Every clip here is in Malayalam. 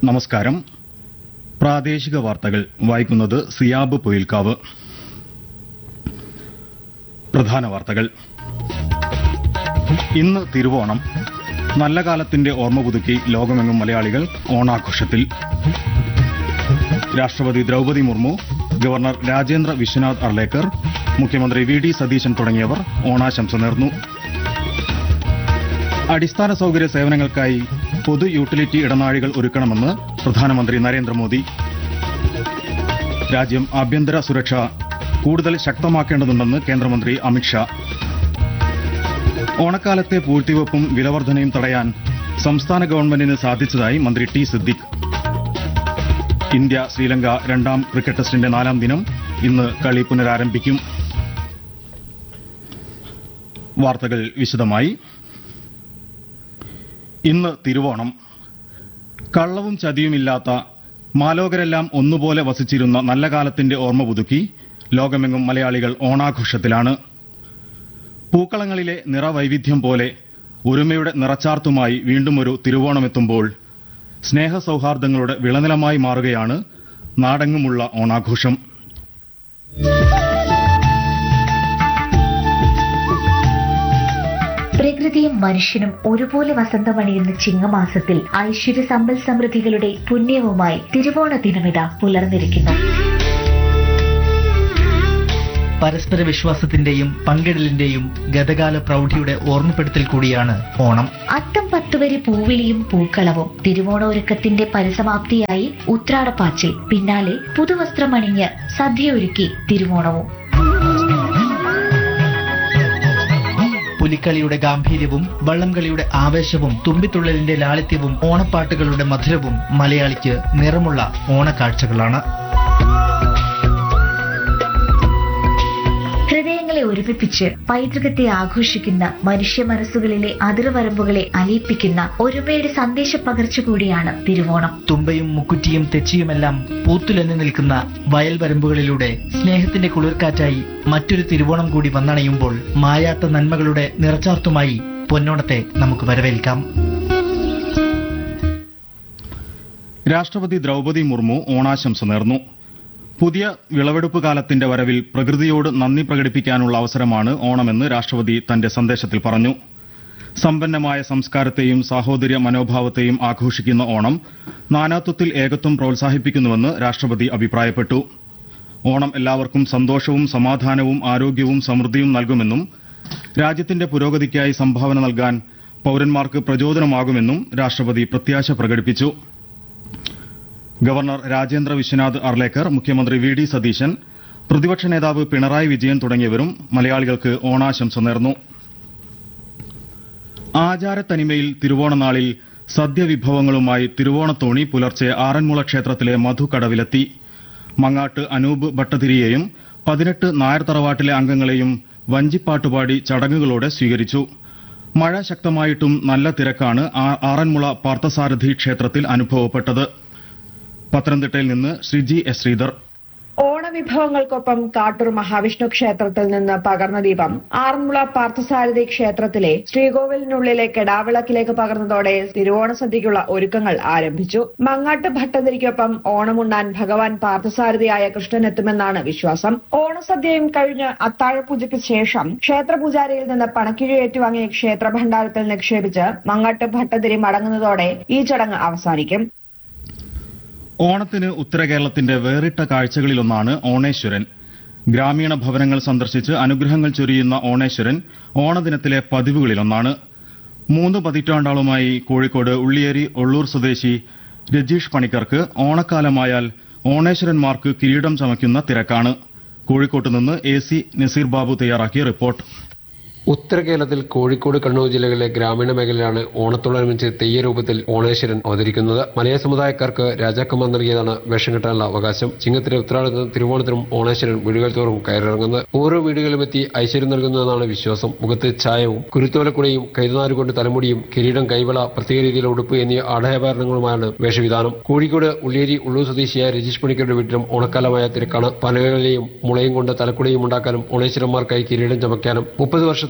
നമസ്കാരം പ്രാദേശിക വാർത്തകൾ വായിക്കുന്നത് സിയാബ് പൊയിൽക്കാവ് പ്രധാന വാർത്തകൾ ഇന്ന് തിരുവോണം നല്ല കാലത്തിന്റെ ഓർമ്മ പുതുക്കി ലോകമെങ്ങും മലയാളികൾ ഓണാഘോഷത്തിൽ രാഷ്ട്രപതി ദ്രൗപദി മുർമു ഗവർണർ രാജേന്ദ്ര വിശ്വനാഥ് അർലേക്കർ മുഖ്യമന്ത്രി വി ഡി സതീശൻ തുടങ്ങിയവർ ഓണാശംസ നേർന്നു അടിസ്ഥാന സൌകര്യ സേവനങ്ങൾക്കായി പൊതു യൂട്ടിലിറ്റി ഇടനാഴികൾ ഒരുക്കണമെന്ന് പ്രധാനമന്ത്രി നരേന്ദ്രമോദി രാജ്യം ആഭ്യന്തര സുരക്ഷ കൂടുതൽ ശക്തമാക്കേണ്ടതുണ്ടെന്ന് കേന്ദ്രമന്ത്രി അമിത്ഷാ ഓണക്കാലത്തെ പൂഴ്ത്തിവെപ്പും വിലവർധനയും തടയാൻ സംസ്ഥാന ഗവൺമെന്റിന് സാധിച്ചതായി മന്ത്രി ടി സിദ്ദിഖ് ഇന്ത്യ ശ്രീലങ്ക രണ്ടാം ക്രിക്കറ്റ് ടെസ്റ്റിന്റെ നാലാം ദിനം ഇന്ന് കളി പുനരാരംഭിക്കും വാർത്തകൾ വിശദമായി ഇന്ന് തിരുവോണം കള്ളവും ചതിയുമില്ലാത്ത മാലോകരെല്ലാം ഒന്നുപോലെ വസിച്ചിരുന്ന നല്ല കാലത്തിന്റെ ഓർമ്മ പുതുക്കി ലോകമെങ്ങും മലയാളികൾ ഓണാഘോഷത്തിലാണ് പൂക്കളങ്ങളിലെ നിറവൈവിധ്യം പോലെ ഒരുമയുടെ നിറച്ചാർത്തുമായി വീണ്ടും ഒരു തിരുവോണമെത്തുമ്പോൾ സ്നേഹസൌഹാർദ്ദങ്ങളുടെ വിളനിലമായി മാറുകയാണ് നാടെങ്ങുമുള്ള ഓണാഘോഷം പ്രകൃതിയും മനുഷ്യനും ഒരുപോലെ വസന്തമണിയുന്ന ചിങ്ങമാസത്തിൽ ഐശ്വര്യ സമ്പൽ സമൃദ്ധികളുടെ പുണ്യവുമായി തിരുവോണ ദിനമിത പുലർന്നിരിക്കുന്നു പരസ്പര വിശ്വാസത്തിന്റെയും പങ്കിടലിന്റെയും ഗതകാല പ്രൗഢിയുടെ ഓർമ്മപ്പെടുത്തൽ കൂടിയാണ് ഓണം അത്തം പത്തുവരി പൂവിളിയും പൂക്കളവും തിരുവോണൊരുക്കത്തിന്റെ പരിസമാപ്തിയായി ഉത്രാടപ്പാച്ചിൽ പിന്നാലെ പുതുവസ്ത്രമണിഞ്ഞ് സദ്യ ഒരുക്കി തിരുവോണവും പുലിക്കളിയുടെ ഗാംഭീര്യവും വള്ളംകളിയുടെ ആവേശവും തുമ്പിത്തുള്ളലിന്റെ ലാളിത്യവും ഓണപ്പാട്ടുകളുടെ മധുരവും മലയാളിക്ക് നിറമുള്ള ഓണക്കാഴ്ചകളാണ് ഹൃദയങ്ങളെ ഒരുമിപ്പിച്ച് പൈതൃകത്തെ ആഘോഷിക്കുന്ന മനുഷ്യ മനസ്സുകളിലെ അതിർവരമ്പുകളെ അലിയിപ്പിക്കുന്ന ഒരുമയുടെ സന്ദേശ പകർച്ച കൂടിയാണ് തിരുവോണം തുമ്പയും മുക്കുറ്റിയും തെച്ചിയുമെല്ലാം പൂത്തുലഞ്ഞു നിൽക്കുന്ന വയൽ വരമ്പുകളിലൂടെ സ്നേഹത്തിന്റെ കുളിർക്കാറ്റായി മറ്റൊരു തിരുവോണം കൂടി വന്നണയുമ്പോൾ മായാത്ത നന്മകളുടെ നിറച്ചാർത്തുമായി പൊന്നോണത്തെ നമുക്ക് വരവേൽക്കാം രാഷ്ട്രപതി ദ്രൗപദി മുർമു ഓണാശംസ നേർന്നു പുതിയ വിളവെടുപ്പ് കാലത്തിന്റെ വരവിൽ പ്രകൃതിയോട് നന്ദി പ്രകടിപ്പിക്കാനുള്ള അവസരമാണ് ഓണമെന്ന് രാഷ്ട്രപതി തന്റെ സന്ദേശത്തിൽ പറഞ്ഞു സമ്പന്നമായ സംസ്കാരത്തെയും സാഹോദര്യ മനോഭാവത്തെയും ആഘോഷിക്കുന്ന ഓണം നാനാത്വത്തിൽ ഏകത്വം പ്രോത്സാഹിപ്പിക്കുന്നുവെന്ന് രാഷ്ട്രപതി അഭിപ്രായപ്പെട്ടു ഓണം എല്ലാവർക്കും സന്തോഷവും സമാധാനവും ആരോഗ്യവും സമൃദ്ധിയും നൽകുമെന്നും രാജ്യത്തിന്റെ പുരോഗതിക്കായി സംഭാവന നൽകാൻ പൌരന്മാർക്ക് പ്രചോദനമാകുമെന്നും രാഷ്ട്രപതി പ്രത്യാശ പ്രകടിപ്പിച്ചു ഗവർണർ രാജേന്ദ്ര വിശ്വനാഥ് അർലേക്കർ മുഖ്യമന്ത്രി വി ഡി സതീശൻ പ്രതിപക്ഷ നേതാവ് പിണറായി വിജയൻ തുടങ്ങിയവരും മലയാളികൾക്ക് ഓണാശംസ നേർന്നു ആചാരത്തനിമയിൽ തിരുവോണനാളിൽ സദ്യവിഭവങ്ങളുമായി തിരുവോണത്തോണി പുലർച്ചെ ആറന്മുള ക്ഷേത്രത്തിലെ മധുകടവിലെത്തി മങ്ങാട്ട് അനൂപ് ഭട്ടതിരിയെയും പതിനെട്ട് നായർ തറവാട്ടിലെ അംഗങ്ങളെയും വഞ്ചിപ്പാട്ടുപാടി ചടങ്ങുകളോടെ സ്വീകരിച്ചു മഴ ശക്തമായിട്ടും നല്ല തിരക്കാണ് ആ- ആറന്മുള പാർത്ഥസാരഥി ക്ഷേത്രത്തിൽ അനുഭവപ്പെട്ടത് പത്തനംതിട്ടയിൽ നിന്ന് ശ്രീജി എസ് ശ്രീധർ ഓണവിഭവങ്ങൾക്കൊപ്പം കാട്ടൂർ മഹാവിഷ്ണു ക്ഷേത്രത്തിൽ നിന്ന് പകർന്ന ദീപം ആറന്മുള പാർത്ഥസാരഥി ക്ഷേത്രത്തിലെ ശ്രീകോവിലിനുള്ളിലെ കെടാവിളക്കിലേക്ക് പകർന്നതോടെ തിരുവോണ സദ്യയ്ക്കുള്ള ഒരുക്കങ്ങൾ ആരംഭിച്ചു മങ്ങാട്ട് ഭട്ടതിരിക്കൊപ്പം ഓണമുണ്ണാൻ ഭഗവാൻ പാർത്ഥസാരഥിയായ കൃഷ്ണൻ എത്തുമെന്നാണ് വിശ്വാസം ഓണസദ്യയും കഴിഞ്ഞ് അത്താഴപൂജയ്ക്ക് ശേഷം ക്ഷേത്ര പൂജാരിയിൽ നിന്ന് പണക്കിഴി ഏറ്റുവാങ്ങിയ ക്ഷേത്ര ഭണ്ഡാരത്തിൽ നിക്ഷേപിച്ച് മങ്ങാട്ട് ഭട്ടതിരി മടങ്ങുന്നതോടെ ഈ ചടങ്ങ് അവസാനിക്കും ഓണത്തിന് ഉത്തരകേരളത്തിന്റെ വേറിട്ട കാഴ്ചകളിലൊന്നാണ് ഓണേശ്വരൻ ഗ്രാമീണ ഭവനങ്ങൾ സന്ദർശിച്ച് അനുഗ്രഹങ്ങൾ ചൊരിയുന്ന ഓണേശ്വരൻ ഓണദിനത്തിലെ പതിവുകളിലൊന്നാണ് മൂന്ന് പതിറ്റാണ്ടോളമായി കോഴിക്കോട് ഉള്ളിയേരി ഒള്ളൂർ സ്വദേശി രജീഷ് പണിക്കർക്ക് ഓണക്കാലമായാൽ ഓണേശ്വരന്മാർക്ക് കിരീടം ചമയ്ക്കുന്ന തിരക്കാണ് കോഴിക്കോട്ട് നിന്ന് എ സി നസീർ ബാബു തയ്യാറാക്കിയ റിപ്പോർട്ട് ഉത്തര കേരളത്തിൽ കോഴിക്കോട് കണ്ണൂർ ജില്ലകളിലെ ഗ്രാമീണ മേഖലയിലാണ് ഓണത്തോടനുബന്ധിച്ച് തെയ്യരൂപത്തിൽ ഓണേശ്വരൻ അവതരിക്കുന്നത് മലയ സമുദായക്കാർക്ക് രാജാക്കന്മാർ നൽകിയതാണ് വേഷം കെട്ടാനുള്ള അവകാശം ചിങ്ങത്തിലെ ഉത്രാടത്തിനും തിരുവോണത്തിനും ഓണേശ്വരൻ വീടുകൾ തോറും കയറിറങ്ങുന്നത് ഓരോ വീടുകളിലും എത്തി ഐശ്വര്യം നൽകുന്നതെന്നാണ് വിശ്വാസം മുഖത്ത് ചായവും കുരുത്തോലക്കുടയും കൈതനാര് കൊണ്ട് തലമുടിയും കിരീടം കൈവള പ്രത്യേക രീതിയിലുള്ള ഉടുപ്പ് എന്നീ ആടയാഭരണങ്ങളുമാണ് വേഷവിധാനം കോഴിക്കോട് ഉള്ളിയേരി ഉള്ളൂർ സ്വദേശിയായ രജീഷ് പണിക്കരുടെ വീട്ടിലും ഓണക്കാലമായ തിരക്കാണ് പനകളിലെയും മുളയും കൊണ്ട് തലക്കുടയും ഉണ്ടാക്കാനും ഓണേശ്വരന്മാർക്കായി കിരീടം ചമയ്ക്കാനും മുപ്പത് വർഷത്തെ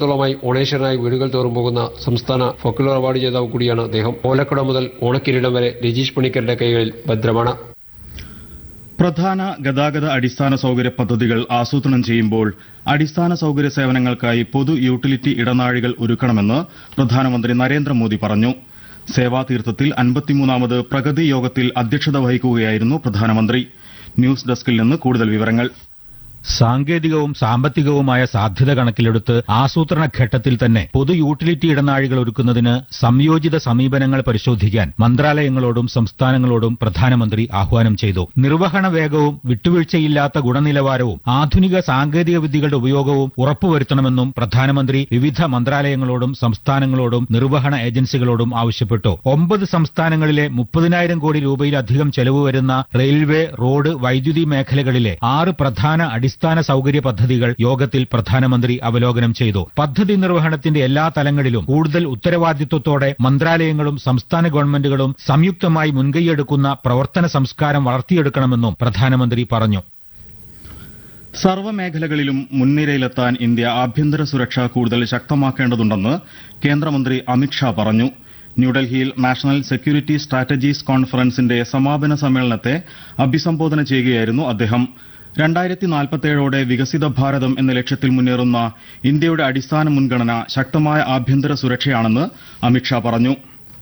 വർഷത്തോളമായി ഓണേശ്വരനായി വീടുകൾ തോറും പോകുന്ന സംസ്ഥാന ഫോക്കുലർ അവാർഡ് ജേതാവ് കൂടിയാണ് അദ്ദേഹം ഓലക്കുട മുതൽ ഓണക്കിരീടം വരെ രജീഷ് പണിക്കരുടെ കൈകളിൽ ഭദ്രമാണ് പ്രധാന ഗതാഗത അടിസ്ഥാന സൌകര്യ പദ്ധതികൾ ആസൂത്രണം ചെയ്യുമ്പോൾ അടിസ്ഥാന സൌകര്യ സേവനങ്ങൾക്കായി പൊതു യൂട്ടിലിറ്റി ഇടനാഴികൾ ഒരുക്കണമെന്ന് പ്രധാനമന്ത്രി നരേന്ദ്രമോദി പറഞ്ഞു സേവാതീർത്ഥത്തിൽ അൻപത്തിമൂന്നാമത് പ്രഗതി യോഗത്തിൽ അധ്യക്ഷത വഹിക്കുകയായിരുന്നു പ്രധാനമന്ത്രി ന്യൂസ് ഡെസ്കിൽ നിന്ന് കൂടുതൽ വിവരങ്ങൾ സാങ്കേതികവും സാമ്പത്തികവുമായ സാധ്യത കണക്കിലെടുത്ത് ആസൂത്രണ ഘട്ടത്തിൽ തന്നെ പൊതു യൂട്ടിലിറ്റി ഇടനാഴികൾ ഒരുക്കുന്നതിന് സംയോജിത സമീപനങ്ങൾ പരിശോധിക്കാൻ മന്ത്രാലയങ്ങളോടും സംസ്ഥാനങ്ങളോടും പ്രധാനമന്ത്രി ആഹ്വാനം ചെയ്തു നിർവഹണ വേഗവും വിട്ടുവീഴ്ചയില്ലാത്ത ഗുണനിലവാരവും ആധുനിക സാങ്കേതിക വിദ്യകളുടെ ഉപയോഗവും ഉറപ്പുവരുത്തണമെന്നും പ്രധാനമന്ത്രി വിവിധ മന്ത്രാലയങ്ങളോടും സംസ്ഥാനങ്ങളോടും നിർവഹണ ഏജൻസികളോടും ആവശ്യപ്പെട്ടു ഒമ്പത് സംസ്ഥാനങ്ങളിലെ മുപ്പതിനായിരം കോടി രൂപയിലധികം ചെലവ് വരുന്ന റെയിൽവേ റോഡ് വൈദ്യുതി മേഖലകളിലെ ആറ് പ്രധാന അടിസ്ഥാന സൌകര്യ പദ്ധതികൾ യോഗത്തിൽ പ്രധാനമന്ത്രി അവലോകനം ചെയ്തു പദ്ധതി നിർവഹണത്തിന്റെ എല്ലാ തലങ്ങളിലും കൂടുതൽ ഉത്തരവാദിത്വത്തോടെ മന്ത്രാലയങ്ങളും സംസ്ഥാന ഗവൺമെന്റുകളും സംയുക്തമായി മുൻകൈയെടുക്കുന്ന പ്രവർത്തന സംസ്കാരം വളർത്തിയെടുക്കണമെന്നും പ്രധാനമന്ത്രി പറഞ്ഞു സർവ്വമേഖലകളിലും മുൻനിരയിലെത്താൻ ഇന്ത്യ ആഭ്യന്തര സുരക്ഷ കൂടുതൽ ശക്തമാക്കേണ്ടതുണ്ടെന്ന് കേന്ദ്രമന്ത്രി അമിത്ഷാ പറഞ്ഞു ന്യൂഡൽഹിയിൽ നാഷണൽ സെക്യൂരിറ്റി സ്ട്രാറ്റജീസ് കോൺഫറൻസിന്റെ സമാപന സമ്മേളനത്തെ അഭിസംബോധന ചെയ്യുകയായിരുന്നു അദ്ദേഹം രണ്ടായിരത്തി നാൽപ്പത്തേഴോടെ വികസിത ഭാരതം എന്ന ലക്ഷ്യത്തിൽ മുന്നേറുന്ന ഇന്ത്യയുടെ അടിസ്ഥാന മുൻഗണന ശക്തമായ ആഭ്യന്തര സുരക്ഷയാണെന്ന് അമിത്ഷാ പറഞ്ഞു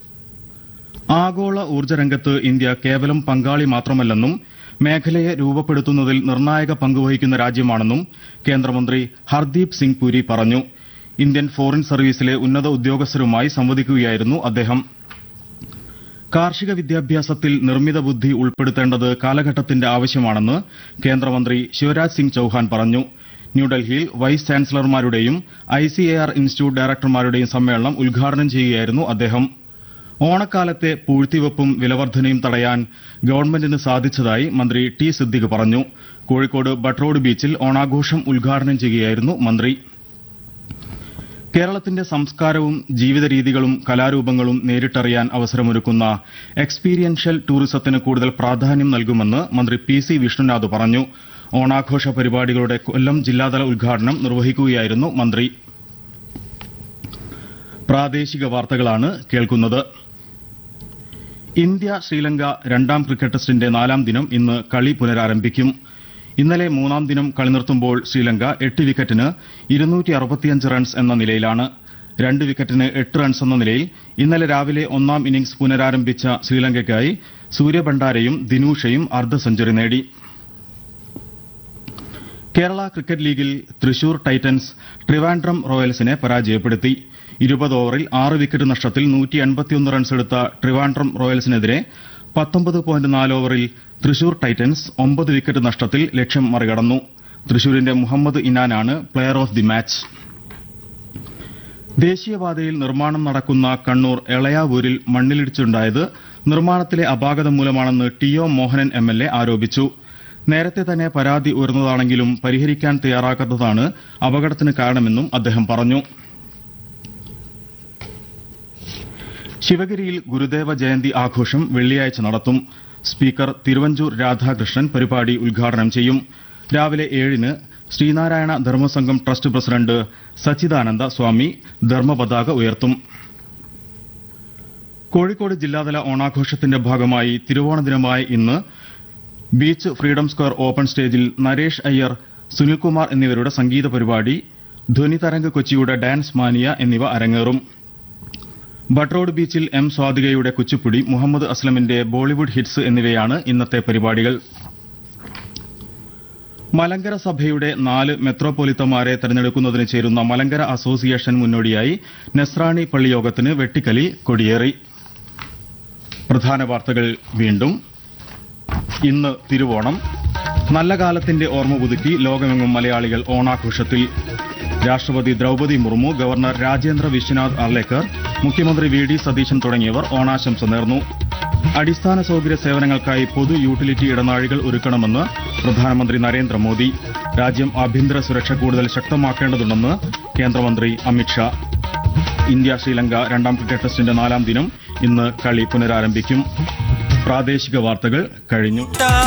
ആഗോള ഊർജ്ജരംഗത്ത് ഇന്ത്യ കേവലം പങ്കാളി മാത്രമല്ലെന്നും മേഖലയെ രൂപപ്പെടുത്തുന്നതിൽ നിർണായക പങ്കുവഹിക്കുന്ന രാജ്യമാണെന്നും കേന്ദ്രമന്ത്രി ഹർദീപ് സിംഗ് പുരി പറഞ്ഞു ഇന്ത്യൻ ഫോറിൻ സർവീസിലെ ഉന്നത ഉദ്യോഗസ്ഥരുമായി സംവദിക്കുകയായിരുന്നു അദ്ദേഹം കാർഷിക വിദ്യാഭ്യാസത്തിൽ നിർമ്മിത ബുദ്ധി ഉൾപ്പെടുത്തേണ്ടത് കാലഘട്ടത്തിന്റെ ആവശ്യമാണെന്ന് കേന്ദ്രമന്ത്രി ശിവരാജ് സിംഗ് ചൌഹാൻ പറഞ്ഞു ന്യൂഡൽഹിയിൽ വൈസ് ചാൻസലർമാരുടെയും ഐസിഎആർ ഇൻസ്റ്റിറ്റ്യൂട്ട് ഡയറക്ടർമാരുടെയും സമ്മേളനം ഉദ്ഘാടനം ചെയ്യുകയായിരുന്നു അദ്ദേഹം ഓണക്കാലത്തെ പൂഴ്ത്തിവെപ്പും വിലവർധനയും തടയാൻ ഗവൺമെന്റിന് സാധിച്ചതായി മന്ത്രി ടി സിദ്ദിഖ് പറഞ്ഞു കോഴിക്കോട് ബട്രോഡ് ബീച്ചിൽ ഓണാഘോഷം ഉദ്ഘാടനം ചെയ്യുകയായിരുന്നു മന്ത്രി കേരളത്തിന്റെ സംസ്കാരവും ജീവിത രീതികളും കലാരൂപങ്ങളും നേരിട്ടറിയാൻ അവസരമൊരുക്കുന്ന എക്സ്പീരിയൻഷ്യൽ ടൂറിസത്തിന് കൂടുതൽ പ്രാധാന്യം നൽകുമെന്ന് മന്ത്രി പി സി വിഷ്ണുനാഥ് പറഞ്ഞു ഓണാഘോഷ പരിപാടികളുടെ കൊല്ലം ജില്ലാതല ഉദ്ഘാടനം നിർവഹിക്കുകയായിരുന്നു മന്ത്രി പ്രാദേശിക വാർത്തകളാണ് കേൾക്കുന്നത് ഇന്ത്യ ശ്രീലങ്ക രണ്ടാം ക്രിക്കറ്റ് ടെസ്റ്റിന്റെ നാലാം ദിനം ഇന്ന് കളി പുനരാരംഭിക്കും ഇന്നലെ മൂന്നാം ദിനം കളി നിർത്തുമ്പോൾ ശ്രീലങ്ക എട്ട് വിക്കറ്റിന് ഇരുന്നൂറ്റി അറുപത്തിയഞ്ച് റൺസ് എന്ന നിലയിലാണ് രണ്ട് വിക്കറ്റിന് എട്ട് റൺസ് എന്ന നിലയിൽ ഇന്നലെ രാവിലെ ഒന്നാം ഇന്നിംഗ്സ് പുനരാരംഭിച്ച ശ്രീലങ്കയ്ക്കായി സൂര്യഭണ്ഡാരയും ദിനൂഷയും അർദ്ധ സെഞ്ചുറി നേടി കേരള ക്രിക്കറ്റ് ലീഗിൽ തൃശൂർ ടൈറ്റൻസ് ട്രിവാൻഡ്രം റോയൽസിനെ പരാജയപ്പെടുത്തി ഇരുപത് ഓവറിൽ ആറ് വിക്കറ്റ് നഷ്ടത്തിൽ നൂറ്റി എൺപത്തിയൊന്ന് റൺസ് എടുത്ത ട്രിവാൻഡ്രം റോയൽസിനെതിരെ പത്തൊമ്പത് പോയിന്റ് നാല് ഓവറിൽ തൃശൂർ ടൈറ്റൻസ് ഒമ്പത് വിക്കറ്റ് നഷ്ടത്തിൽ ലക്ഷ്യം മറികടന്നു തൃശൂരിന്റെ മുഹമ്മദ് ഇനാനാണ് പ്ലെയർ ഓഫ് ദി മാച്ച് ദേശീയപാതയിൽ നിർമ്മാണം നടക്കുന്ന കണ്ണൂർ എളയാവൂരിൽ മണ്ണിലിടിച്ചുണ്ടായത് നിർമ്മാണത്തിലെ അപാകത മൂലമാണെന്ന് T O Mohanan M L A ആരോപിച്ചു നേരത്തെ തന്നെ പരാതി ഉയർന്നതാണെങ്കിലും പരിഹരിക്കാൻ തയ്യാറാക്കാത്തതാണ് അപകടത്തിന് കാരണമെന്നും അദ്ദേഹം പറഞ്ഞു ശിവഗിരിയിൽ ഗുരുദേവ ജയന്തി ആഘോഷം വെള്ളിയാഴ്ച നടത്തും സ്പീക്കർ തിരുവഞ്ചൂർ രാധാകൃഷ്ണൻ പരിപാടി ഉദ്ഘാടനം ചെയ്യും രാവിലെ ഏഴിന് ശ്രീനാരായണ ധർമ്മസംഘം ട്രസ്റ്റ് പ്രസിഡന്റ് സച്ചിദാനന്ദ സ്വാമി ധർമ്മപതാക ഉയർത്തും കോഴിക്കോട് ജില്ലാതല ഓണാഘോഷത്തിന്റെ ഭാഗമായി തിരുവോണ ദിനമായ ഇന്ന് ബീച്ച് ഫ്രീഡം സ്ക്വയർ ഓപ്പൺ സ്റ്റേജിൽ നരേഷ് അയ്യർ സുനിൽകുമാർ എന്നിവരുടെ സംഗീത പരിപാടി ധ്വനിതരംഗ് കൊച്ചിയുടെ ഡാൻസ് മാനിയ എന്നിവ അരങ്ങേറും ബട്രോഡ് ബീച്ചിൽ എം സ്വാതികയുടെ കുച്ചിപ്പുടി മുഹമ്മദ് അസ്ലമിന്റെ ബോളിവുഡ് ഹിറ്റ്സ് എന്നിവയാണ് ഇന്നത്തെ പരിപാടികൾ മലങ്കര സഭയുടെ നാല് മെത്രോപൊലിത്തമാരെ തെരഞ്ഞെടുക്കുന്നതിന് ചേരുന്ന മലങ്കര അസോസിയേഷൻ മുന്നോടിയായി നെസ്രാണി പള്ളിയോഗത്തിന് വെട്ടിക്കലി കൊടിയേറി പ്രധാന വാർത്തകൾ വീണ്ടും ഇന്ന് തിരുവോണം നല്ല കാലത്തിന്റെ ഓർമ്മ പുതുക്കി ലോകമെങ്ങും മലയാളികൾ ഓണാഘോഷത്തിൽ രാഷ്ട്രപതി ദ്രൗപദി മുർമു ഗവർണർ രാജേന്ദ്ര വിശ്വനാഥ് അർലേക്കർ മുഖ്യമന്ത്രി വി ഡി സതീശൻ തുടങ്ങിയവർ ഓണാശംസ നേർന്നു അടിസ്ഥാന സൌകര്യ സേവനങ്ങൾക്കായി പൊതു യൂട്ടിലിറ്റി ഇടനാഴികൾ ഒരുക്കണമെന്ന് പ്രധാനമന്ത്രി നരേന്ദ്രമോദി രാജ്യം ആഭ്യന്തര സുരക്ഷ കൂടുതൽ ശക്തമാക്കേണ്ടതുണ്ടെന്ന് കേന്ദ്രമന്ത്രി അമിത്ഷാ ഇന്ത്യ ശ്രീലങ്ക രണ്ടാം ക്രിക്കറ്റ് ടെസ്റ്റിന്റെ നാലാം ദിനം ഇന്ന് കളി പുനരാരംഭിക്കും പ്രാദേശിക വാർത്തകൾ കഴിഞ്ഞു